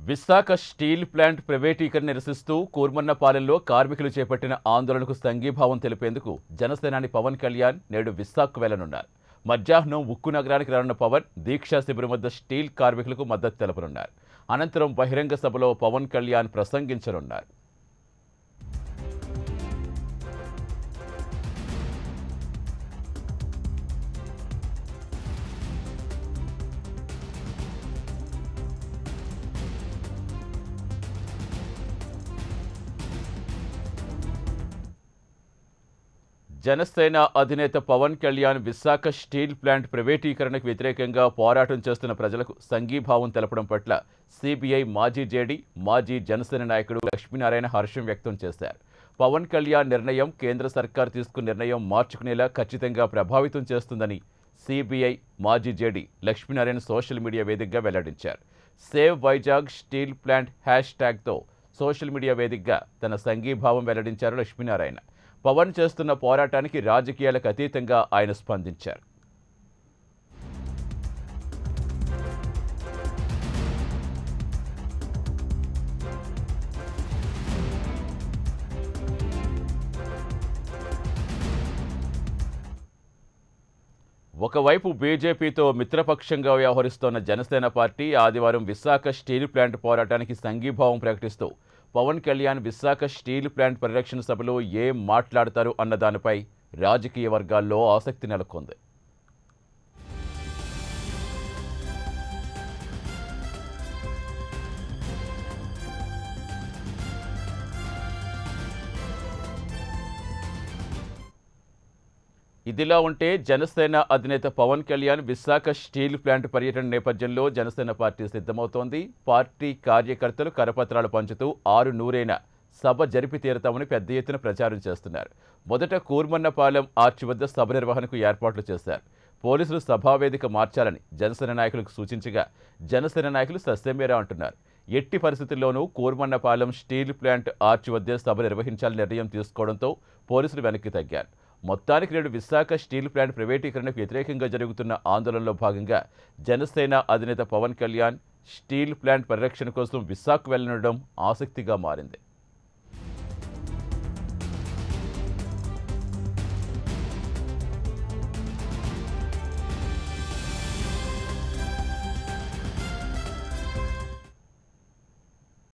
Visakha steel plant ప్రైవేటీకరణ నిరసిస్తూ కూర్మన్నపాలెంలో కార్మికులు చేపట్టిన ఆందోళనకు సంఘీభావం తెలిపేందుకు జనసేనాని పవన్ కళ్యాణ్ నేడు విశాఖకు వెళ్లనున్నారు మధ్యాహ్నం ఉక్కు నగరానికి రానున్న పవన్ దీక్షా శిబిరం వద్ద స్టీల్ కార్మికులకు మద్దతు తెలపనున్నారు అనంతరం బహిరంగ సభలో పవన్ కళ్యాణ్ ప్రసంగించనున్నారు జనసేన అధినేత పవన్ కళ్యాణ్ విశాఖ స్టీల్ ప్లాంట్ ప్రైవేటీకరణకు వ్యతిరేకంగా పోరాటం చేస్తున్న ప్రజలకు సంఘీభావం తెలపడం పట్ల సిబిఐ మాజీ జేడీ మాజీ జనసేన నాయకుడు లక్ష్మీనారాయణ హర్షం వ్యక్తం చేశారు పవన్ కళ్యాణ్ నిర్ణయం కేంద్ర సర్కార్ తీసుకున్న నిర్ణయం మార్చుకునేలా ఖచ్చితంగా ప్రభావితం చేస్తుందని సిబిఐ మాజీ జేడీ లక్ష్మీనారాయణ సోషల్ మీడియా వేదికగా వెల్లడించారు save Vizag steel plant hash ట్యాగ్తో సోషల్ మీడియా వేదికగా తన సంఘీభావం వెల్లడించారు లక్ష్మీనారాయణ పవన్ చేస్తున్న పోరాటానికి రాజకీయాలకు అతీతంగా ఆయన స్పందించారు ఒకవైపు బీజేపీతో మిత్రపక్షంగా వ్యవహరిస్తోన్న జనసేన పార్టీ ఆదివారం విశాఖ స్టీల్ ప్లాంట్ పోరాటానికి సంఘీభావం ప్రకటిస్తూ పవన్ కళ్యాణ్ విశాఖ స్టీల్ ప్లాంట్ పరిరక్షణ సభలో ఏం మాట్లాడతారు అన్న దానిపై రాజకీయ వర్గాల్లో ఆసక్తి నెలకొంది ఇదిలా ఉంటే జనసేన అధినేత పవన్ కళ్యాణ్ విశాఖ స్టీల్ ప్లాంట్ పర్యటన నేపథ్యంలో జనసేన పార్టీ సిద్ధమవుతోంది పార్టీ కార్యకర్తలు కరపత్రాలు పంచుతూ ఆరు నూరైన సభ జరిపి తీరతామని పెద్ద ఎత్తున ప్రచారం చేస్తున్నారు మొదట కూర్మన్నపాలెం ఆర్చి వద్ద సభ నిర్వహణకు ఏర్పాట్లు చేశారు పోలీసులు సభావేదిక మార్చాలని జనసేన నాయకులకు సూచించగా జనసేన నాయకులు సస్యమేరా అంటున్నారు ఎట్టి పరిస్థితుల్లోనూ కూర్మన్నపాలెం స్టీల్ ప్లాంట్ ఆర్చి వద్దే సభ నిర్వహించాలని నిర్ణయం తీసుకోవడంతో పోలీసులు వెనక్కి తగ్గారు మొత్తానికి నేడు విశాఖ స్టీల్ ప్లాంట్ ప్రైవేటీకరణకు వ్యతిరేకంగా జరుగుతున్న ఆందోళనలో భాగంగా జనసేన అధినేత పవన్ కళ్యాణ్ స్టీల్ ప్లాంట్ పరిరక్షణ కోసం విశాఖకు వెళ్లడం ఆసక్తిగా మారింది